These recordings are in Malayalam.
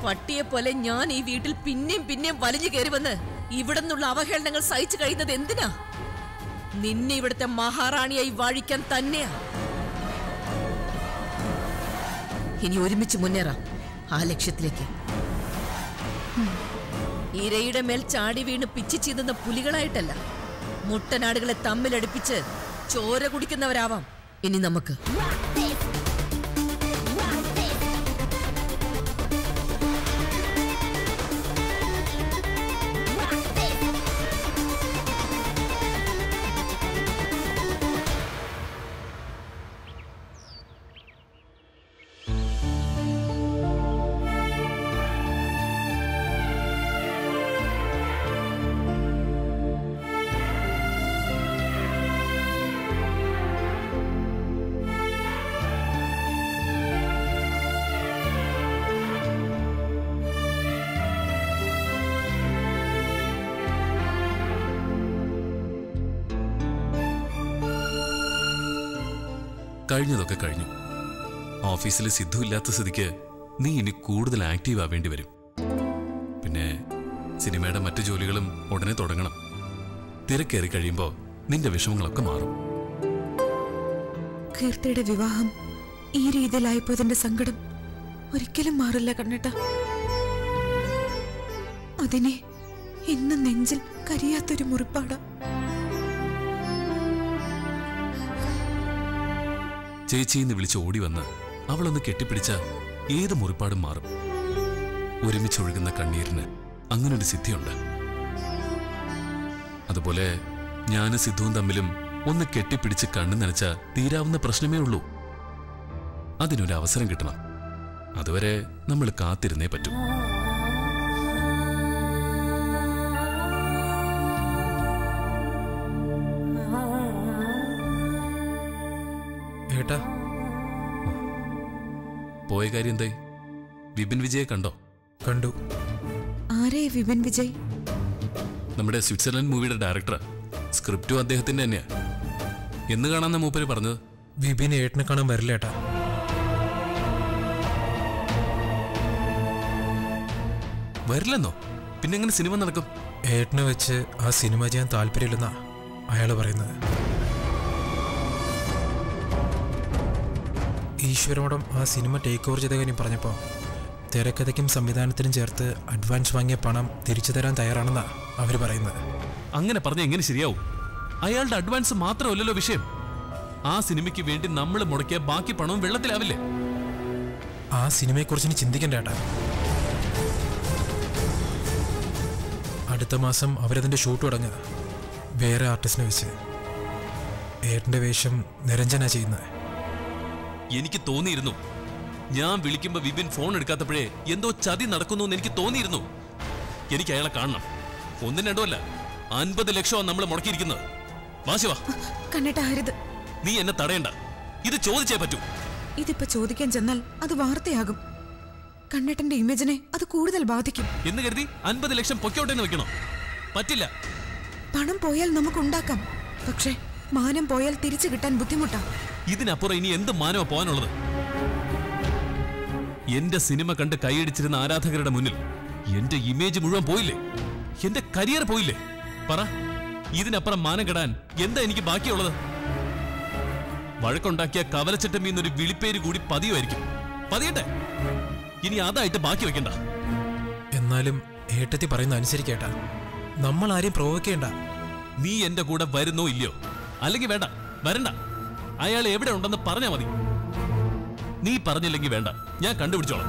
പട്ടിയെ പോലെ ഞാൻ ഈ വീട്ടിൽ പിന്നെയും പിന്നെയും വലിഞ്ഞു കയറി വന്ന് ഇവിടെ നിന്നുള്ള അവഹേളനങ്ങൾ സഹിച്ചു കഴിയുന്നത് എന്തിനാ നിന്നെ ഇവിടുത്തെ മഹാറാണിയായി വാഴിക്കാൻ തന്നെയാ ഇനി ഒരുമിച്ച് മുന്നേറാം ആ ലക്ഷ്യത്തിലേക്ക് ഹും. ഇരയുടെ മേൽ ചാടി വീണ് പിച്ചി ചീന്തുന്ന പുലികളായിട്ടല്ല മുട്ടനാടുകളെ തമ്മിലടുപ്പിച്ച് ചോര കുടിക്കുന്നവരാവാം ഇനി നമുക്ക് കഴിഞ്ഞതൊക്കെ കഴിഞ്ഞു ഓഫീസിൽ സിദ്ധു ഇല്ലാത്ത സ്ഥിതിക്ക് നീ ഇനി കൂടുതൽ ആക്റ്റീവ് ആവേണ്ടി വരും പിന്നെ സിനിമയുടെ മറ്റു ജോലികളും ഉടനെ തുടങ്ങണം തിരക്കേറി കഴിയുമ്പോൾ നിന്റെ വിഷമങ്ങളൊക്കെ മാറും കീർത്തിയുടെ വിവാഹം ഈ രീതിയിലായപ്പോതിന്റെ സങ്കടം ഒരിക്കലും മാറില്ല കണ്ണേട്ട അതിനെ ഇന്ന് നെഞ്ചിൽ കരിയാത്തൊരു മുറിപ്പാടാ ചേച്ചിന്ന് വിളിച്ച് ഓടി വന്ന് അവളൊന്ന് കെട്ടിപ്പിടിച്ച ഏത് മുറിപ്പാടും മാറും ഒരുമിച്ചൊഴുകുന്ന കണ്ണീരിന് അങ്ങനൊരു സിദ്ധിയുണ്ട് അതുപോലെ ഞാനും സിദ്ധുവും തമ്മിലും ഒന്ന് കെട്ടിപ്പിടിച്ച് കണ്ണു നനച്ച തീരാവുന്ന പ്രശ്നമേ ഉള്ളൂ അതിനൊരു അവസരം കിട്ടണം അതുവരെ നമ്മൾ കാത്തിരുന്നേ പറ്റൂ ഏട്ടാ പോയ കാര്യം എന്തായി വിപിൻ വിജയെ കണ്ടോ കണ്ടു ആരേ വിപിൻ വിജയ് നമ്മുടെ സ്വിറ്റ്സർലൻഡ് മൂവിയുടെ ഡയറക്ടർ സ്ക്രിപ്റ്റും അദ്ദേഹത്തിന്റെ തന്നെയാ എന്ന് കാണാന്ന മൂപ്പര് പറഞ്ഞത് വിപിൻ ഏട്ടനെ കാണാൻ വരില്ല ഏട്ടാ വരില്ലെന്നോ പിന്നെ എങ്ങനെ സിനിമ നടക്കും ഏട്ടനെ വെച്ച് ആ സിനിമ ചെയ്യാൻ താല്പര്യമില്ലെന്നാ അയാൾ പറയുന്നത് ഈശ്വരമോടം ആ സിനിമ ടേക്ക് ഓവർ ചെയ്ത കാര്യം പറഞ്ഞപ്പോൾ തിരക്കഥയ്ക്കും സംവിധാനത്തിനും ചേർത്ത് അഡ്വാൻസ് വാങ്ങിയ പണം തിരിച്ചു തരാൻ തയ്യാറാണെന്നാ അവർ പറയുന്നത് അങ്ങനെ പറഞ്ഞ എങ്ങനെ ശരിയാവും അയാളുടെ അഡ്വാൻസ് മാത്രമല്ലല്ലോ വിഷയം ആ സിനിമയ്ക്ക് വേണ്ടി നമ്മൾ മുടക്കിയ ബാക്കി പണവും വെള്ളത്തിലാവില്ലേ ആ സിനിമയെക്കുറിച്ച് ഇനി ചിന്തിക്കണ്ട ഏട്ടാ അടുത്ത മാസം അവരതിൻ്റെ ഷൂട്ട് തുടങ്ങുക വേറെ ആർട്ടിസ്റ്റിനെ വെച്ച് ഏട്ടൻ്റെ വേഷം നിരഞ്ജന ചെയ്യുന്നത് എനിക്ക് തോന്നിയിരുന്നു ഞാൻ വിളിക്കുമ്പോ വിപിൻ ഫോൺ എടുക്കാത്തപ്പോഴേ എന്തോ ചതി നടക്കുന്നു എന്ന് എനിക്ക് തോന്നിയിരുന്നു എനിക്ക് അയാളെ കാണണം ഒന്നും രണ്ടോ അല്ല അൻപത് ലക്ഷമാണ് നമ്മൾ മുടക്കിയിരിക്കുന്നത് വാശിവാ കണ്ണേട്ട ആരുത് നീ എന്നെ തടയണ്ട ഇത് ചോദിച്ചേ പറ്റൂ ഇതിപ്പോ ചോദിക്കാൻ ചെന്നാൽ അത് വാർത്തയാകും കണ്ണേട്ടന്റെ ഇമേജിനെ അത് കൂടുതൽ ബാധിക്കും എന്ന് കരുതി അൻപത് ലക്ഷം പൊക്കോട്ടെന്ന് വെക്കണോ പറ്റില്ല പണം പോയാൽ നമുക്ക് ഉണ്ടാക്കാം പക്ഷേ മാനം പോയാൽ തിരിച്ചു കിട്ടാൻ ബുദ്ധിമുട്ടാ ഇതിനപ്പുറം ഇനി എന്ത് മാനോ പോകാനുള്ളത് എന്റെ സിനിമ കണ്ട് കൈയടിച്ചിരുന്ന ആരാധകരുടെ മുന്നിൽ എന്റെ ഇമേജ് മുഴുവൻ പോയില്ലേ എന്റെ കരിയർ പോയില്ലേ പറ ഇതിനപ്പുറം മാനം കെടാൻ എന്താ എനിക്ക് ബാക്കിയുള്ളത് വഴക്കുണ്ടാക്കിയ കവലച്ചട്ടമ്മീന്നൊരു വിളിപ്പേര് കൂടി പതിയുമായിരിക്കും പതിയട്ടെ ഇനി അതായിട്ട് ബാക്കി വെക്കണ്ട എന്നാലും ഏട്ടത്തി പറയുന്ന അനുസരിക്കേട്ടാ നമ്മൾ ആരെയും പ്രവോക്കേണ്ട നീ എന്റെ കൂടെ വരുന്നോ ഇല്ലയോ അല്ലെങ്കിൽ വേണ്ട വരണ്ട അയാൾ എവിടെ ഉണ്ടെന്ന് പറഞ്ഞാ മതി നീ പറഞ്ഞില്ലെങ്കിൽ വേണ്ട ഞാൻ കണ്ടുപിടിച്ചോളാം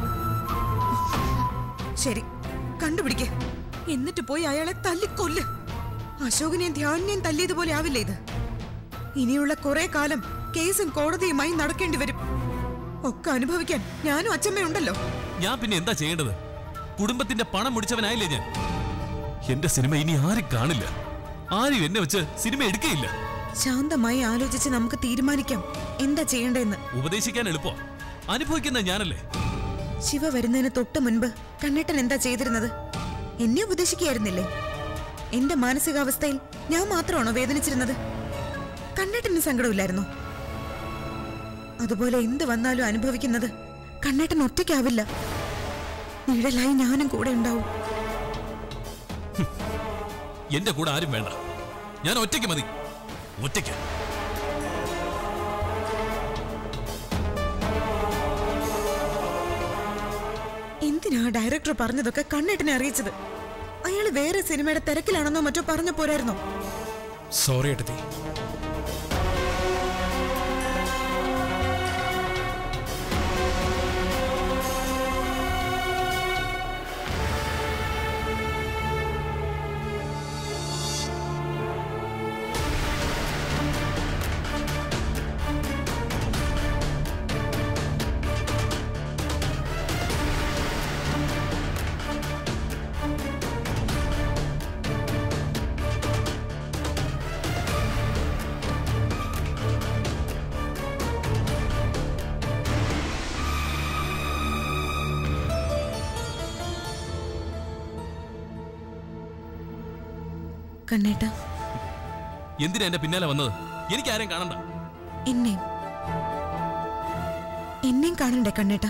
ശരി കണ്ടുപിടിക്കേ എന്നിട്ട് പോയി അയാളെ തല്ലിക്കൊല്ല് അശോകനെയും ധ്യാനിനെയും തല്ലിയതുപോലെ ആവില്ല ഇത് ഇനിയുള്ള കുറെ കാലം കേസും കോടതിയുമായി നടക്കേണ്ടി വരും ഒക്കെ അനുഭവിക്കാൻ ഞാനും അച്ഛമ്മയുണ്ടല്ലോ ഞാൻ പിന്നെ എന്താ ചെയ്യേണ്ടത് കുടുംബത്തിന്റെ പണം മുടിച്ചവനായില്ലേ ഞാൻ എന്റെ സിനിമ ഇനി ആരും കാണില്ല ആരും എന്നെ വെച്ച് സിനിമ എടുക്കുകയില്ല ശാന്തമായി ആലോചിച്ച് നമുക്ക് തീരുമാനിക്കാം എന്താ ചെയ്യേണ്ടതെന്ന് ഉപദേശിക്കാൻ എളുപ്പോ അനുഭവിക്കുന്ന ഞാനല്ലേ ശിവ വരുന്നതിന് തൊട്ട് മുൻപ് കണ്ണേട്ടൻ എന്താ ചെയ്തിരുന്നത് എന്നെ ഉപദേശിക്കുകയായിരുന്നില്ലേ എന്റെ മാനസികാവസ്ഥയിൽ ഞാൻ മാത്രമാണോ വേദനിച്ചിരുന്നത് കണ്ണേട്ടന് സങ്കടമില്ലായിരുന്നോ അതുപോലെ എന്ത് വന്നാലും അനുഭവിക്കുന്നത് കണ്ണേട്ടൻ ഒറ്റയ്ക്കാവില്ല നിഴലായി ഞാനും കൂടെ ഉണ്ടാവും എന്റെ കൂടെ ആരും വേണ്ട ഞാൻ ഒറ്റയ്ക്ക് മതി ഒറ്റയ്ക്ക് എന്തിനാ ഡയറക്ടർ പറഞ്ഞതൊക്കെ കണ്ണേട്ടിനെ അറിയിച്ചത് അയാൾ വേറെ സിനിമയുടെ തിരക്കിലാണെന്നോ മറ്റോ പറഞ്ഞ പോരായിരുന്നോ സോറി എടുത്തി കണ്ണേട്ട എന്തിനാ എന്റെ പിന്നാലെ വന്നത് എനിക്ക് ആരെയും കാണണ്ട എന്നെയും എന്നെയും കാണണ്ടേ കണ്ണേട്ട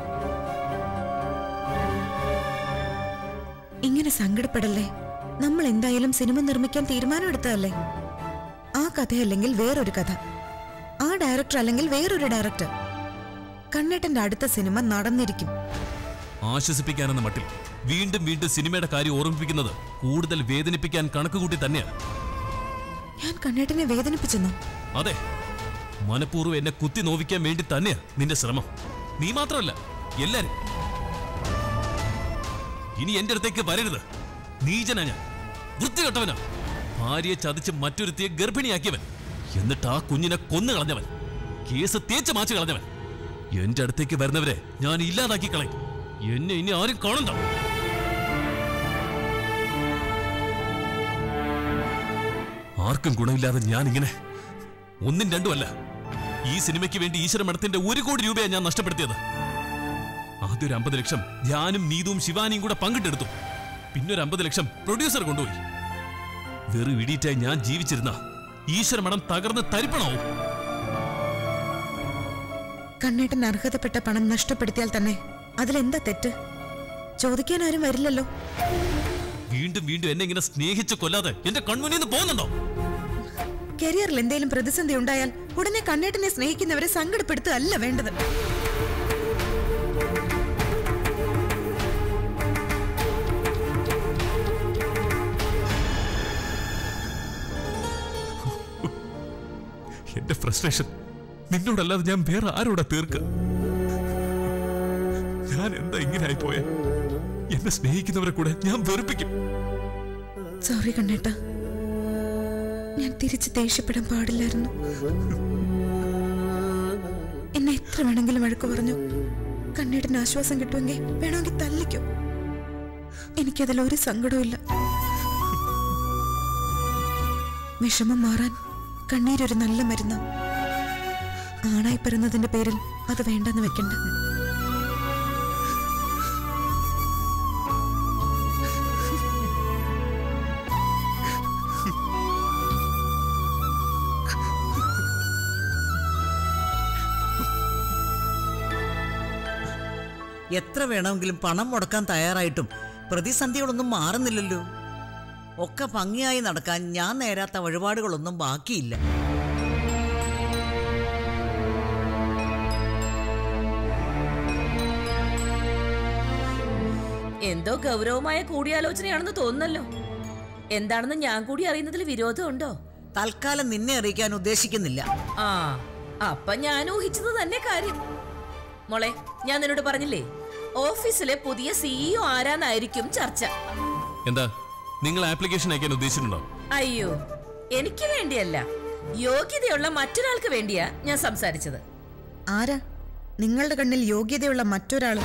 ഇങ്ങനെ സങ്കടപ്പെടല്ലേ നമ്മൾ എന്തായാലും സിനിമ നിർമ്മിക്കാൻ തീരുമാനമെടുത്തതല്ലേ ആ കഥയല്ലെങ്കിൽ വേറൊരു കഥ ആ ഡയറക്ടർ അല്ലെങ്കിൽ വേറൊരു ഡയറക്ടർ കണ്ണേട്ടന്റെ അടുത്ത സിനിമ നടന്നിരിക്കും ആശ്വസിപ്പിക്കാനെന്ന മട്ടിൽ വീണ്ടും വീണ്ടും സിനിമയുടെ കാര്യം ഓർമ്മിപ്പിക്കുന്നത് കൂടുതൽ വേദനിപ്പിക്കാൻ കണക്കുകൂട്ടി തന്നെയാണ് ഞാൻ കണ്ണേട്ടനെ വേദനിപ്പിച്ചെന്നോ അതെ മനഃപൂർവ്വം എന്നെ കുത്തി നോവിക്കാൻ വേണ്ടി തന്നെയാ നിന്റെ ശ്രമം നീ മാത്രമല്ല എല്ലാരും ഇനി എന്റെ അടുത്തേക്ക് വരരുത് നീചനാ ഞാൻ വൃത്തികെട്ടവനാ ഭാര്യയെ ചതിച്ച് മറ്റൊരുത്തിയെ ഗർഭിണിയാക്കിയവൻ എന്നിട്ട് ആ കുഞ്ഞിനെ കൊന്നു കളഞ്ഞവൻ കേസ് തേച്ച് മാച്ചു കളഞ്ഞവൻ എന്റെ അടുത്തേക്ക് വരുന്നവരെ ഞാൻ ഇല്ലാതാക്കി കളയും എന്നെ ഇനി ആരും കാണണ്ട ആർക്കും ഗുണമില്ലാതെ ഞാൻ ഇങ്ങനെ ഒന്നും രണ്ടും അല്ല ഈ സിനിമയ്ക്ക് വേണ്ടി ഈശ്വര മഠത്തിന്റെ ഒരു കോടി രൂപയാണ് ഞാൻ നഷ്ടപ്പെടുത്തിയത് ആദ്യം ഒരു അമ്പത് ലക്ഷം ഞാനും നീതുവും ശിവാനിയും കൂടെ പങ്കിട്ടെടുത്തു പിന്നെ ഒരു അമ്പത് ലക്ഷം പ്രൊഡ്യൂസർ കൊണ്ടുപോയി വെറും ഇടീറ്റായി ഞാൻ ജീവിച്ചിരുന്ന ഈശ്വര മഠം തകർന്ന് തരിപ്പണാവും കണ്ണേട്ടൻ അർഹതപ്പെട്ട പണം നഷ്ടപ്പെടുത്തിയാൽ തന്നെ അതിലെന്താ തെറ്റ് ചോദിക്കാൻ ആരും വരില്ലല്ലോ വീണ്ടും വീണ്ടും എന്നെ ഇങ്ങനെ സ്നേഹിച്ച് കൊല്ലാതെ എന്റെ കൺമുന്നിൽ നിന്ന് പോകുന്നുണ്ടോ കരിയറിൽ എന്തെങ്കിലും പ്രതിസന്ധി ഉണ്ടായാൽ ഉടനെ കണ്ണേട്ടനെ സ്നേഹിക്കുന്നവരെ സങ്കടപ്പെടുത്തുകയല്ല വേണ്ടത് എന്റെ ഫ്രസ്ട്രേഷൻ നിന്നോടല്ലാതെ ഞാൻ വേറെ ആരോടാ തീർക്കുക ഞാൻ എന്താ ഇങ്ങനെ ആയിപ്പോയെ എന്നെ സ്നേഹിക്കുന്നവരെ കൂടെ ഞാൻ വെറുപ്പിക്കും സോറി കണ്ണേട്ട ഞാൻ തിരിച്ച് ദേഷ്യപ്പെടാൻ പാടില്ലായിരുന്നു എന്നെ എത്ര വേണമെങ്കിലും വഴക്ക് പറഞ്ഞു കണ്ണേട്ടന് ആശ്വാസം കിട്ടുമെങ്കിൽ വേണമെങ്കിൽ തല്ലിക്കോ എനിക്കതിൽ ഒരു സങ്കടവും ഇല്ല വിഷമം മാറാൻ കണ്ണീരൊരു നല്ല മരുന്ന് ആണായി പിറന്നതിന്റെ പേരിൽ അത് വേണ്ടെന്ന് വെക്കണ്ട എത്ര വേണമെങ്കിലും പണം മുടക്കാൻ തയ്യാറായിട്ടും പ്രതിസന്ധികളൊന്നും മാറുന്നില്ലല്ലോ ഒക്കെ ഭംഗിയായി നടക്കാൻ ഞാൻ നേരാത്ത വഴിപാടുകളൊന്നും ബാക്കിയില്ല എന്തോ ഗൗരവമായ കൂടിയാലോചനയാണെന്ന് തോന്നുന്നല്ലോ എന്താണെന്ന് ഞാൻ കൂടി അറിയുന്നതിൽ വിരോധമുണ്ടോ തൽക്കാലം നിന്നെ അറിയിക്കാൻ ഉദ്ദേശിക്കുന്നില്ല ആ അപ്പൊ ഞാൻ ഊഹിച്ചത് തന്നെ കാര്യം മോളെ ഞാൻ നിന്നോട് പറഞ്ഞില്ലേ ഓഫീസിലെ പുതിയ സിഇഒ ആരാന്നായിരിക്കും ചർച്ച എന്താ നിങ്ങൾ ആപ്ലിക്കേഷൻ അയക്കാൻ ഉദ്ദേശിച്ചിട്ടുണ്ടോ അയ്യോ എനിക്ക് വേണ്ടിയല്ല യോഗ്യതയുള്ള മറ്റൊരാൾക്ക് വേണ്ടിയാ ഞാൻ സംസാരിച്ചത് ആരാ നിങ്ങളുടെ കണ്ണിൽ യോഗ്യതയുള്ള മറ്റൊരാള്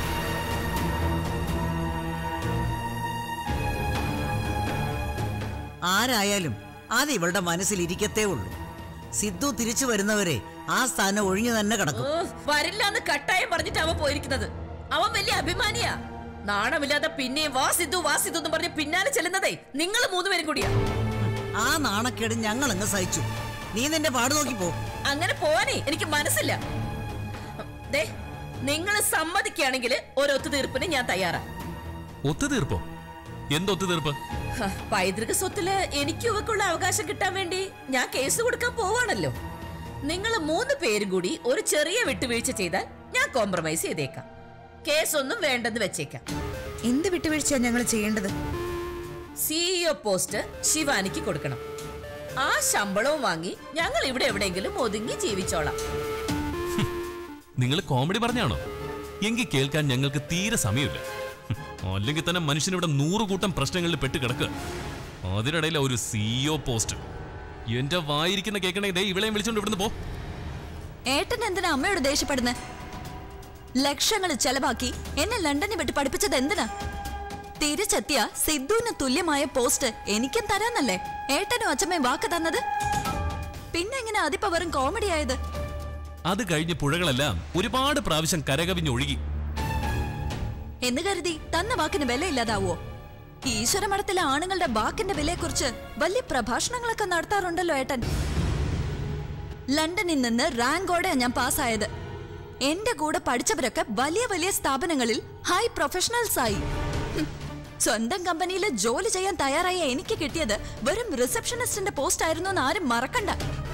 ആരായാലും അത് ഇവളുടെ മനസ്സിൽ ഇരിക്കത്തേ ഉള്ളൂ സിദ്ധു തിരിച്ചു വരുന്നവരെ ആ സ്ഥാനം ഒഴിഞ്ഞു തന്നെ കിടക്കും ഓ, വരില്ലാന്ന് കട്ടായം പറഞ്ഞിട്ട് അവൻ പോയിരിക്കുന്നത് അവൻ വലിയ അഭിമാനിയാ നാണമില്ലാതെ പിന്നെയും വാ സിദ്ധു വാ സിദ്ധു എന്ന് പറഞ്ഞ് പിന്നാലെ ചെല്ലുന്നതേ നിങ്ങൾ മൂന്നുപേരും കൂടിയാ ആ നാണക്കേട് ഞങ്ങൾ അങ്ങ് സഹിച്ചു നീ നിന്റെ പാട് നോക്കി പോ അങ്ങനെ പോവാനേ എനിക്ക് മനസ്സില്ല ദേ നിങ്ങൾ സമ്മതിക്കുകയാണെങ്കിൽ ഒരു ഒത്തുതീർപ്പിന് ഞാൻ തയ്യാറാ ഒത്തുതീർപ്പോ എന്തൊത്തുതീർപ്പ് ഹ, പൈതൃക സ്വത്തില് എനിക്ക് ഇവക്കുള്ള അവകാശം കിട്ടാൻ വേണ്ടി ഞാൻ കേസ് കൊടുക്കാൻ പോവാണല്ലോ നിങ്ങൾ മൂന്ന് പേരും കൂടി ഒരു ചെറിയ വിട്ടുവീഴ്ച ചെയ്താൽ ഞാൻ കോംപ്രമൈസ് ചെയ്തേക്കാം കേസൊന്നും വേണ്ടെന്ന് വെച്ചേക്കാം എന്ത് വിട്ടുവീഴ്ചയാ ഞങ്ങൾ ചെയ്യേണ്ടത് സിഇഒ പോസ്റ്റ് ശിവാനിക്ക് കൊടുക്കണം ആ ശമ്പളവും വാങ്ങി ഞങ്ങൾ ഇവിടെ എവിടെയെങ്കിലും ഒതുങ്ങി ജീവിച്ചോളാം നിങ്ങൾ കോമഡി പറഞ്ഞാണോ എങ്കിൽ കേൾക്കാൻ ഞങ്ങൾക്ക് തീരെ സമയമില്ല ഹും, അല്ലെങ്കിൽ തന്നെ മനുഷ്യനിവിടെ നൂറുകൂട്ടം പ്രശ്നങ്ങളിൽ പെട്ട് കിടക്കുക അതിനിടയിൽ ഒരു സിഇഒ പോസ്റ്റ് എന്റെ വായിരിക്കുന്ന കേൾക്കണേ ദേ ഇവളെയും വിളിച്ചോണ്ട് ഇവിടുന്ന് പോ ഏട്ടൻ എന്തിനാ അമ്മയോട് ദേഷ്യപ്പെടുന്നത് ലക്ഷങ്ങൾ ചെലവാക്കി എന്നെ ലണ്ടനിൽ വിട്ട് പഠിപ്പിച്ചത് എന്തിനാ തിരിച്ചെത്തിയ സിദ്ധുവിന് തുല്യമായ പോസ്റ്റ് എനിക്കും തരാന്നല്ലേ ഏട്ടനും അച്ഛമ്മയും വാക്ക് തന്നത് പിന്നെ എങ്ങനെ അതിപ്പോ വെറും കോമഡി ആയത് അത് കഴിഞ്ഞ് പുഴകളെല്ലാം ഒരുപാട് പ്രാവശ്യം കരകവിഞ്ഞൊഴുകി എന്ന് കരുതി തന്ന വാക്കിന് വിലയില്ലാതാവോ ഈശ്വരമഠത്തിലെ ആണുങ്ങളുടെ വാക്കിന്റെ വിലയെക്കുറിച്ച് വലിയ പ്രഭാഷണങ്ങളൊക്കെ നടത്താറുണ്ടല്ലോ ഏട്ടൻ ലണ്ടനിൽ നിന്ന് റാങ്കോടെ ഞാൻ പാസ്സായത് എന്റെ കൂടെ പഠിച്ചവരൊക്കെ വലിയ വലിയ സ്ഥാപനങ്ങളിൽ ഹൈ പ്രൊഫഷണൽസ് ആയി ഹും, സ്വന്തം കമ്പനിയിൽ ജോലി ചെയ്യാൻ തയ്യാറായ എനിക്ക് കിട്ടിയത് വെറും റിസപ്ഷനിസ്റ്റിന്റെ പോസ്റ്റ് ആയിരുന്നു എന്ന് ആരും മറക്കണ്ട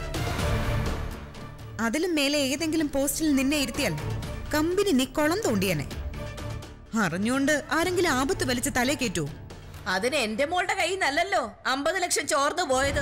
അതിലും മേലെ ഏതെങ്കിലും പോസ്റ്റിൽ നിന്നെ ഇരുത്തിയാൽ കമ്പനി നീ കുളം തോണ്ടിയനെ അറിഞ്ഞുകൊണ്ട് ആരെങ്കിലും ആപത്ത് വലിച്ച് തലേ കയറ്റൂ അതിന് എന്റെ മോളുടെ കയ്യിൽ നിന്നല്ലല്ലോ അമ്പത് ലക്ഷം ചോർന്നു പോയത്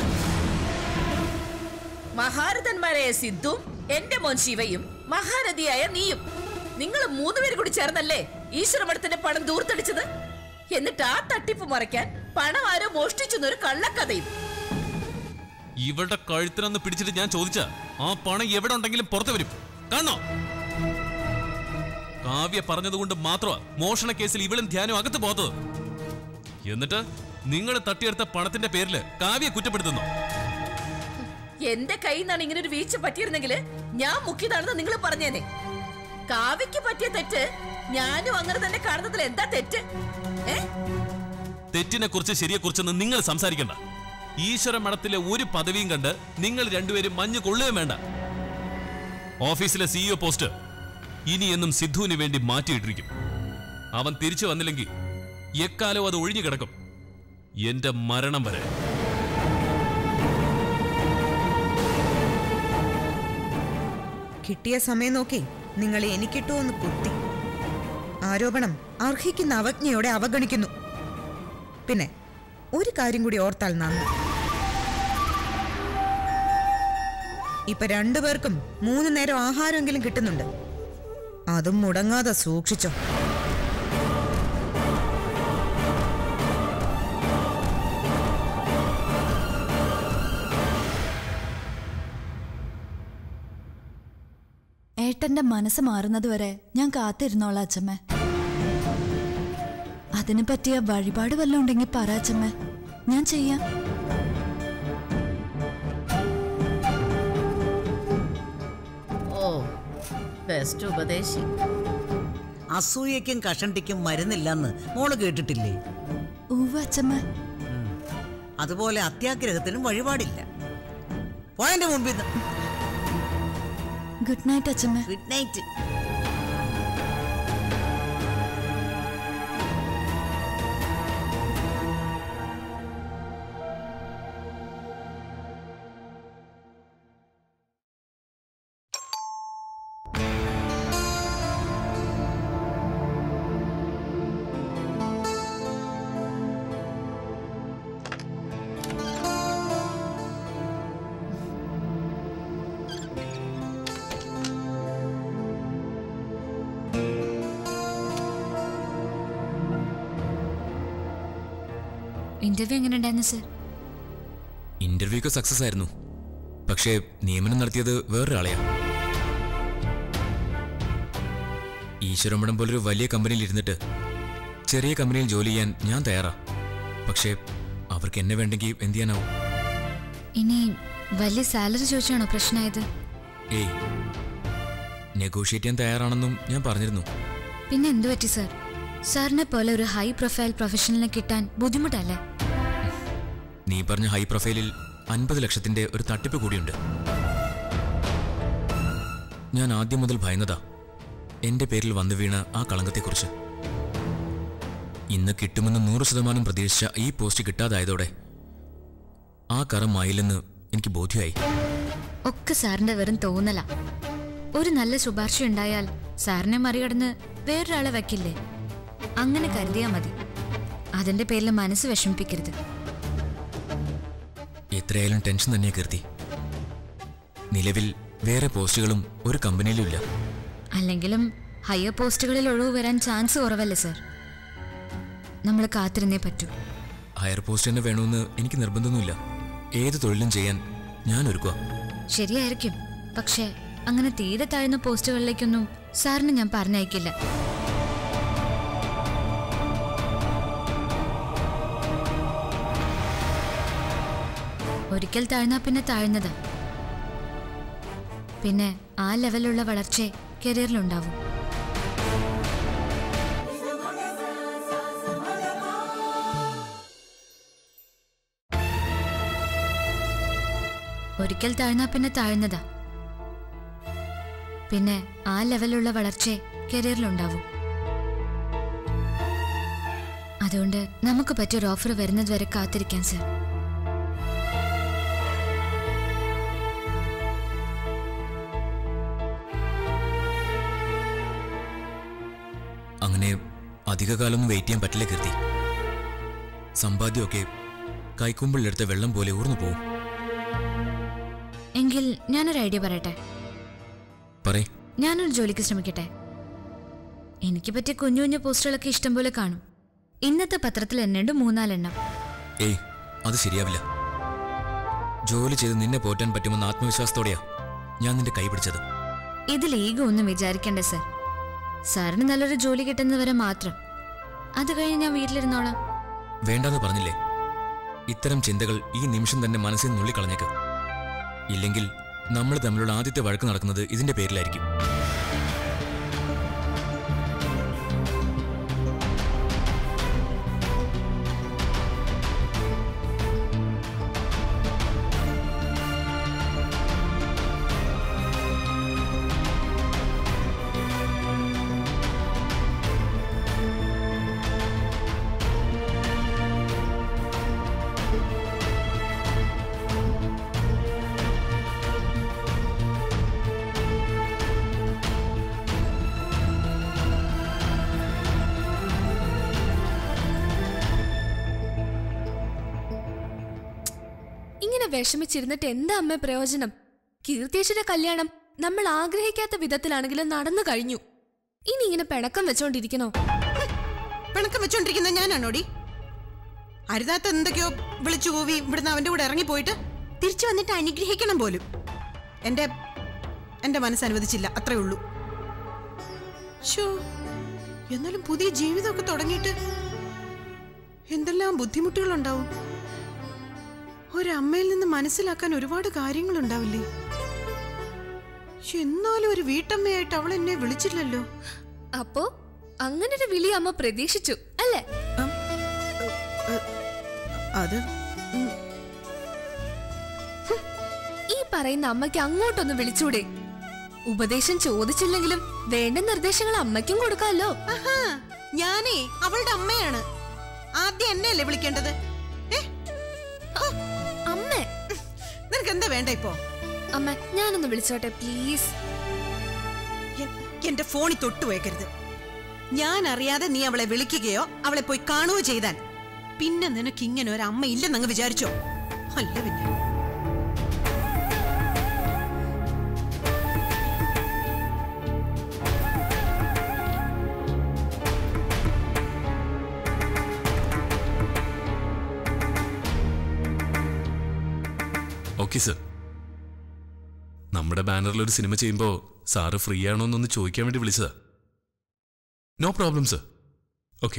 മഹാരഥന്മാരായ സിദ്ധും എന്റെ മോൻ ശിവയും മഹാരഥിയായ നീയും നിങ്ങൾ മൂന്നുപേരും കൂടി ചേർന്നല്ലേ ഈശ്വരമഠത്തിന്റെ പണം ദൂർത്തടിച്ചത് എന്നിട്ട് ആ തട്ടിപ്പ് മറയ്ക്കാൻ പണം ആരോ മോഷ്ടിച്ചെന്നൊരു കള്ളക്കഥയും ഇവളുടെ കഴുത്തിനൊന്ന് പിടിച്ചിട്ട് ഞാൻ ചോദിച്ച ആ പണം എവിടെ ഉണ്ടെങ്കിലും പുറത്തു വരും കാണോ കാവ്യ പറഞ്ഞതുകൊണ്ട് മാത്രമാ മോഷണ കേസിൽ ഇവളും ധ്യാനം അകത്ത് പോത്തത് എന്നിട്ട് നിങ്ങൾ തട്ടിയെടുത്ത പണത്തിന്റെ പേരില് കാവ്യ കുറ്റപ്പെടുത്തുന്നു എന്റെ കയ്യിൽ നിന്നാണ് ഇങ്ങനെ ഒരു വീഴ്ച പറ്റിയിരുന്നെങ്കിൽ ഞാൻ മുക്കിയതാണെന്ന് നിങ്ങൾ പറഞ്ഞേനെ കാവ്യക്ക് പറ്റിയ തെറ്റ് ഞാനും അങ്ങനെ തന്നെ കാണുന്നതിൽ എന്താ തെറ്റ് ഏ തെറ്റിനെ കുറിച്ച് ശരിയെ കുറിച്ചൊന്നും നിങ്ങൾ സംസാരിക്കണ്ട ഈശ്വര മഠത്തിലെ ഒരു പദവിയും കണ്ട് നിങ്ങൾ രണ്ടുപേരും മഞ്ഞ് കൊള്ളുകയും വേണ്ട ഓഫീസിലെ സിഇഒ പോസ്റ്റ് ഇനി എന്നും സിദ്ധുവിന് വേണ്ടി മാറ്റിയിട്ടിരിക്കും അവൻ തിരിച്ചു വന്നില്ലെങ്കിൽ എക്കാലവും അത് ഒഴിഞ്ഞു കിടക്കും എന്റെ മരണം വരെ കിട്ടിയ സമയം നോക്കി നിങ്ങൾ എനിക്കിട്ടോ ഒന്ന് കുത്തി ആരോപണം അർഹിക്കുന്ന അവജ്ഞയോടെ അവഗണിക്കുന്നു പിന്നെ ഒരു കാര്യം കൂടി ഓർത്താൽ നന്ദി ഇപ്പൊ രണ്ടുപേർക്കും മൂന്ന് നേരം ആഹാരമെങ്കിലും കിട്ടുന്നുണ്ട് അതും മുടങ്ങാതെ സൂക്ഷിച്ചോ ഏട്ടന്റെ മനസ്സ് മാറുന്നതുവരെ ഞാൻ കാത്തിരുന്നോളാം അച്ഛമ്മ അതിന് പറ്റിയ വഴിപാട് വല്ലതും ഉണ്ടെങ്കിൽ പറ അച്ഛമ്മ ഞാൻ ചെയ്യാം ഓ ബെസ്റ്റ് ഉപദേശി അസൂയയ്ക്കും കഷണ്ടിക്കും മരുന്നില്ലെന്ന് മോള് കേട്ടിട്ടില്ലേ ഉവ്വ് അച്ഛമ്മ അതുപോലെ അത്യാഗ്രഹത്തിനും വഴിപാടില്ല പോയതിന്റെ മുമ്പിൽ ഗുഡ് നൈറ്റ് അച്ഛമ്മ ഗുഡ് നൈറ്റ് ഇന്റർവ്യൂ എങ്ങനെ ഉണ്ടായിരുന്നു സർ ഇന്റർവ്യൂ ഒക്കെ സക്സസ് ആയിരുന്നു പക്ഷേ നിയമനം നടത്തിയത് വേറൊരാളെയാ ഈശ്വരമ്പടം പോലൊരു വലിയ കമ്പനിയിൽ ഇരുന്നിട്ട് ചെറിയ കമ്പനിയിൽ ജോലി ചെയ്യാൻ ഞാൻ തയ്യാറാ പക്ഷേ അവർക്ക് എന്നെ വേണ്ടെങ്കിൽ എന്ത് ചെയ്യാനാവും ഇനി വലിയ സാലറി ചോദിച്ചാണോ പ്രശ്നമായത് ഏയ് നെഗോഷിയേറ്റ് ചെയ്യാൻ തയ്യാറാണെന്നും ഞാൻ പറഞ്ഞിരുന്നു പിന്നെ എന്തു പറ്റി സർ സാറിനെ പോലെ ഒരു ഹൈ പ്രൊഫൈൽ പ്രൊഫഷണലിനെ കിട്ടാൻ ബുദ്ധിമുട്ടല്ലേ നീ പറഞ്ഞ ഹൈ പ്രൊഫൈലിൽ അൻപത് ലക്ഷത്തിന്റെ ഒരു തട്ടിപ്പ് കൂടിയുണ്ട് ഞാൻ ആദ്യം മുതൽ ഭയന്നതാ എന്റെ പേരിൽ വന്നു വീണ ആ കളങ്കത്തെക്കുറിച്ച് ഇന്ന് കിട്ടുമെന്ന് നൂറ് ശതമാനം പ്രതീക്ഷിച്ച ഈ പോസ്റ്റ് കിട്ടാതായതോടെ ആ കറ മായില്ലെന്ന് എനിക്ക് ബോധ്യമായി ഒക്കെ സാറിന്റെ വെറും തോന്നല ഒരു നല്ല ശുപാർശ ഉണ്ടായാൽ സാറിനെ മറികടന്ന് വേറൊരാളെ വയ്ക്കില്ലേ അങ്ങനെ കരുതിയാ മതി അതിന്റെ പേരിൽ മനസ്സ് വിഷമിപ്പിക്കരുത് എത്രയായാലും ടെൻഷൻ തന്നെ കീർത്തി നിലവിൽ വേറെ പോസ്റ്റുകളും ഒരു കമ്പനിയിലും ഇല്ല അല്ലെങ്കിലും ഹയർ പോസ്റ്റുകളിൽ ഒഴിവ് വരാൻ ചാൻസ് കുറവല്ലേ സർ നമ്മൾ കാത്തിരുന്നേ പറ്റൂ ഹയർ പോസ്റ്റ് തന്നെ വേണമെന്ന് എനിക്ക് നിർബന്ധമൊന്നുമില്ല ഏത് തൊഴിലും ചെയ്യാൻ ഞാൻ ഒരുക്കുക ശരിയായിരിക്കും പക്ഷേ അങ്ങനെ തീരെ താഴ്ന്ന പോസ്റ്റുകളിലേക്കൊന്നും സാറിന് ഞാൻ പറഞ്ഞയക്കില്ല ഒരിക്കൽ താഴ്ന്നാ പിന്നെ താഴ്ന്നതാ പിന്നെ ആ ലെവലുള്ള വളർച്ചയെ കരിയറിലുണ്ടാവും ഒരിക്കൽ താഴ്ന്നാ പിന്നെ താഴ്ന്നതാ പിന്നെ ആ ലെവലുള്ള വളർച്ചയെ കരിയറിലുണ്ടാവും അതുകൊണ്ട് നമുക്ക് പറ്റിയൊരു ഓഫർ വരുന്നത് വരെ കാത്തിരിക്കാൻ സർ അങ്ങനെ അധികകാലമൊന്നും വെയിറ്റ് ചെയ്യാൻ പറ്റില്ല കീർത്തി സമ്പാദ്യമൊക്കെ കൈക്കുമ്പിളിലെടുത്ത വെള്ളം പോലെ ഊർന്നു പോവും എങ്കിൽ ഞാനൊരു ഐഡിയ പറയട്ടെ പറയ് ഞാനൊരു ജോലിക്ക് ശ്രമിക്കട്ടെ എനിക്ക് പറ്റിയ കുഞ്ഞു കുഞ്ഞു പോസ്റ്റുകളൊക്കെ ഇഷ്ടം പോലെ കാണും ഇന്നത്തെ പത്രത്തിൽ എണ്ണുണ്ട് മൂന്നാലെണ്ണം ഏയ് അത് ശരിയാവില്ല ജോലി ചെയ്ത് നിന്നെ പോറ്റാൻ പറ്റുമെന്ന ആത്മവിശ്വാസത്തോടെയാ ഞാൻ നിന്റെ കൈ പിടിച്ചത് ഇതിൽ ഈഗോ ഒന്നും വിചാരിക്കണ്ടേ സർ സാറിന് നല്ലൊരു ജോലി കിട്ടുന്നവരെ മാത്രം അത് കഴിഞ്ഞ് ഞാൻ വീട്ടിലിരുന്നോളാം വേണ്ടാന്ന് പറഞ്ഞില്ലേ ഇത്തരം ചിന്തകൾ ഈ നിമിഷം തന്നെ മനസ്സിൽ നിന്ന് നുള്ളിക്കളഞ്ഞേക്ക് ഇല്ലെങ്കിൽ നമ്മൾ തമ്മിലുള്ള ആദ്യത്തെ വഴക്ക് നടക്കുന്നത് ഇതിന്റെ പേരിലായിരിക്കും ഇങ്ങനെ വിഷമിച്ചിരുന്നിട്ട് എന്താ അമ്മ പ്രയോജനം കീർത്തിയേച്ചിയുടെ കല്യാണം നമ്മൾ ആഗ്രഹിക്കാത്ത വിധത്തിലാണെങ്കിലും നടന്നു കഴിഞ്ഞു ഇനി ഇങ്ങനെ പിണക്കം വെച്ചോണ്ടിരിക്കണോ പിണക്കം വെച്ചോണ്ടിരിക്കുന്ന ഞാനാണോടി അരുതാത്ത എന്തൊക്കെയോ വിളിച്ചു കൂവി ഇവിടുന്ന് അവന്റെ കൂടെ ഇറങ്ങിപ്പോയിട്ട് തിരിച്ചു വന്നിട്ട് അനുഗ്രഹിക്കണം പോലും എന്റെ എന്റെ മനസ്സ് അനുവദിച്ചില്ല അത്രേ ഉള്ളൂ ഷോ എന്നാലും പുതിയ ജീവിതമൊക്കെ തുടങ്ങിയിട്ട് എന്തെല്ലാം ബുദ്ധിമുട്ടുകളുണ്ടാവും ഒരമ്മയിൽ നിന്ന് മനസ്സിലാക്കാൻ ഒരുപാട് കാര്യങ്ങളുണ്ടാവില്ലേ ശ്ശെ, എന്നാലും ഒരു വീട്ടമ്മയായിട്ട് അവൾ എന്നെ വിളിച്ചില്ലല്ലോ അപ്പോ അങ്ങനൊരു വിളി അമ്മ പ്രതീക്ഷിച്ചു അല്ലേ അത് ഉം, ഈ പറയുന്ന അമ്മയ്ക്ക് അങ്ങോട്ടൊന്ന് വിളിച്ചൂടെ ഉപദേശം ചോദിച്ചില്ലെങ്കിലും വേണ്ട നിർദ്ദേശങ്ങൾ അമ്മയ്ക്കും കൊടുക്കാമല്ലോ ആഹാ, ഞാനേ അവളുടെ അമ്മയാണ് ആദ്യം എന്നെയല്ലേ വിളിക്കേണ്ടത് ഏ? ഓ, അമ്മേ നിനക്ക് എന്താ വേണ്ട ഇപ്പോ അമ്മ ഞാനൊന്ന് വിളിച്ചോട്ടെ പ്ലീസ് എ- എന്റെ ഫോണിൽ തൊട്ടു വെക്കരുത് ഞാൻ അറിയാതെ നീ അവളെ വിളിക്കുകയോ അവളെ പോയി കാണുകയോ ചെയ്താൽ പിന്നെ നിനക്ക് ഇങ്ങനെ ഒരു അമ്മ ഇല്ലെന്നങ്ങ് വിചാരിച്ചോ അല്ല പിന്നെ ഓക്കെ സർ നമ്മുടെ ബാനറിൽ ഒരു സിനിമ ചെയ്യുമ്പോൾ സാറ് ഫ്രീ ആണോ എന്നൊന്ന് ചോദിക്കാൻ വേണ്ടി വിളിച്ചതാ നോ പ്രോബ്ലം സർ ഓക്കെ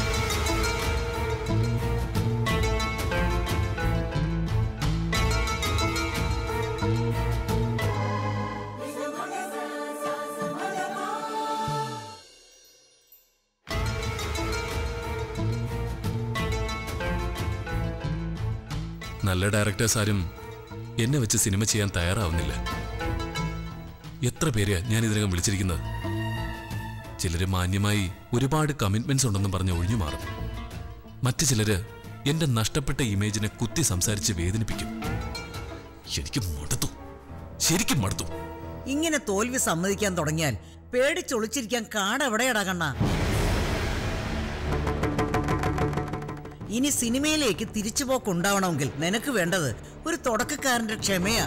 നല്ല ഡയറക്ടേഴ്സ് ആരും എന്നെ വെച്ച് സിനിമ ചെയ്യാൻ തയ്യാറാവുന്നില്ല എത്ര പേരെയാ ഞാൻ ഇതിനകം വിളിച്ചിരിക്കുന്നത് ചിലര് മാന്യമായി ഒരുപാട് കമ്മിറ്റ്മെന്റ്സ് ഉണ്ടെന്ന് പറഞ്ഞ് ഒഴിഞ്ഞു മാറും മറ്റു ചിലര് എന്റെ നഷ്ടപ്പെട്ട ഇമേജിനെ കുത്തി സംസാരിച്ച് വേദനിപ്പിക്കും എനിക്ക് മടുത്തു ശരിക്കും മടുത്തു ഇങ്ങനെ തോൽവി സമ്മതിക്കാൻ തുടങ്ങിയാൽ പേടിച്ചൊളിച്ചിരിക്കാൻ കാടെവിടെയടാ കണ്ണ ഇനി സിനിമയിലേക്ക് തിരിച്ചുപോക്കുണ്ടാവണമെങ്കിൽ നിനക്ക് വേണ്ടത് ഒരു തുടക്കക്കാരന്റെ ക്ഷമയാ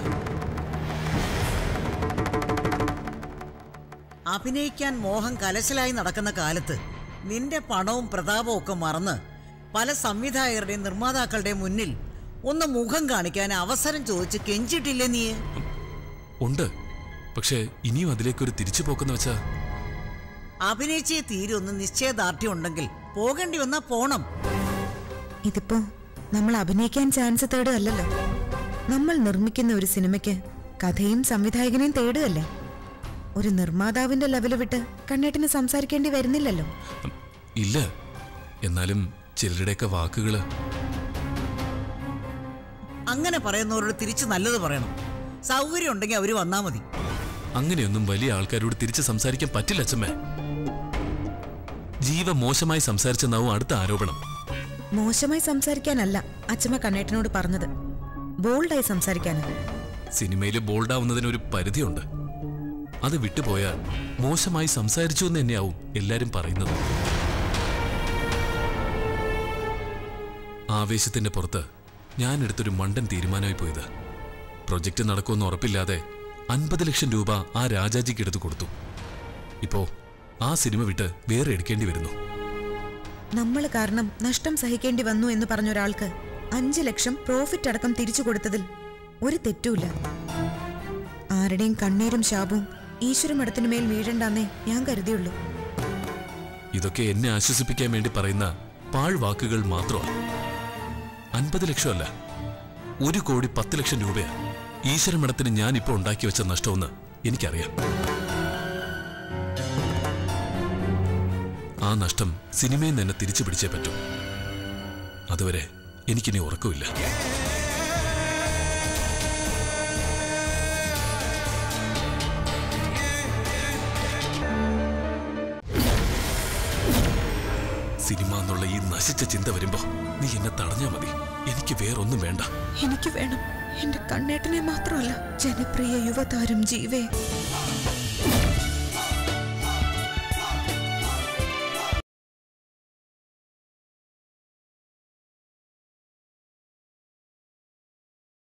അഭിനയിക്കാൻ മോഹം കലശലായി നടക്കുന്ന കാലത്ത് നിന്റെ പണവും പ്രതാപവും ഒക്കെ മറന്ന് പല സംവിധായകരുടെയും നിർമ്മാതാക്കളുടെയും മുന്നിൽ ഒന്ന് മുഖം കാണിക്കാൻ അവസരം ചോദിച്ച് കെഞ്ചിട്ടില്ലേ നീ ഉണ്ട് പക്ഷേ ഇനിയും അതിലേക്കൊരു തിരിച്ചു പോക്കെന്ന് വെച്ചാ അഭിനയിച്ചേ തീരുമെന്ന് നിശ്ചയദാർഢ്യം ഉണ്ടെങ്കിൽ പോകേണ്ടി വന്നാ പോണം ഇതിപ്പോ നമ്മൾ അഭിനയിക്കാൻ ചാൻസ് തേടുകയല്ലല്ലോ നമ്മൾ നിർമ്മിക്കുന്ന ഒരു സിനിമയ്ക്ക് കഥയും സംവിധായകനെയും തേടുകയല്ലേ ഒരു നിർമ്മാതാവിന്റെ ലെവല് വിട്ട് കണ്ണേട്ടിന് സംസാരിക്കേണ്ടി വരുന്നില്ലല്ലോ ഉം, ഇല്ല എന്നാലും ചിലരുടെയൊക്കെ വാക്കുകള് അങ്ങനെ പറയുന്നവരോട് തിരിച്ച് നല്ലത് പറയണം സൗകര്യം ഉണ്ടെങ്കിൽ അവര് വന്നാ മതി അങ്ങനെയൊന്നും വലിയ ആൾക്കാരോട് തിരിച്ച് സംസാരിക്കാൻ പറ്റില്ല അച്ഛമ്മേ ജീവ മോശമായി സംസാരിച്ചെന്നാവും അടുത്ത ആരോപണം മോശമായി സംസാരിക്കാനല്ല അച്ഛമ്മ കണ്ണേട്ടനോട് പറഞ്ഞത് ബോൾഡായി സംസാരിക്കാനാണ് സിനിമയിൽ ബോൾഡാവുന്നതിന് ഒരു പരിധിയുണ്ട് അത് വിട്ടുപോയാൽ മോശമായി സംസാരിച്ചു എന്ന് തന്നെയാവും എല്ലാരും പറയുന്നത് ആവേശത്തിന്റെ പുറത്ത് ഞാൻ എടുത്തൊരു മണ്ടൻ തീരുമാനമായി പോയത് പ്രൊജക്റ്റ് നടക്കുമെന്ന് ഉറപ്പില്ലാതെ അൻപത് ലക്ഷം രൂപ ആ രാജാജിക്ക് എടുത്തു കൊടുത്തു ഇപ്പോ ആ സിനിമ വിട്ട് വേറെ എടുക്കേണ്ടി വരുന്നു നമ്മൾ കാരണം നഷ്ടം സഹിക്കേണ്ടി വന്നു എന്ന് പറഞ്ഞ ഒരാൾക്ക് അഞ്ച് ലക്ഷം പ്രോഫിറ്റ് അടക്കം തിരിച്ചു കൊടുത്തതിൽ ഒരു തെറ്റുമില്ല ആരുടെയും കണ്ണീരും ശാപവും ഈശ്വരമഠത്തിനു മേൽ വീഴണ്ടെന്നേ ഞാൻ കരുതിയുള്ളൂ ഇതൊക്കെ എന്നെ ആശ്വസിപ്പിക്കാൻ വേണ്ടി പറയുന്ന പാഴ്വാക്കുകൾ മാത്രമാണ് അൻപത് ലക്ഷമല്ല ഒരു കോടി പത്ത് ലക്ഷം രൂപയാ ഈശ്വരമഠത്തിന് ഞാൻ ഇപ്പോൾ ഉണ്ടാക്കി വെച്ച നഷ്ടമെന്ന് എനിക്കറിയാം ആ നഷ്ടം സിനിമയിൽ നിന്ന് എന്നെ തിരിച്ചു പിടിച്ചേ പറ്റൂ അതുവരെ എനിക്കിനി ഉറക്കമില്ല സിനിമ എന്നുള്ള ഈ നശിച്ച ചിന്ത വരുമ്പോ നീ എന്നെ തടഞ്ഞാ മതി എനിക്ക് വേറൊന്നും വേണ്ട എനിക്ക് വേണം എന്റെ കണ്ണേട്ടനെ മാത്രമല്ല ജനപ്രിയ യുവതാരം ജീവേ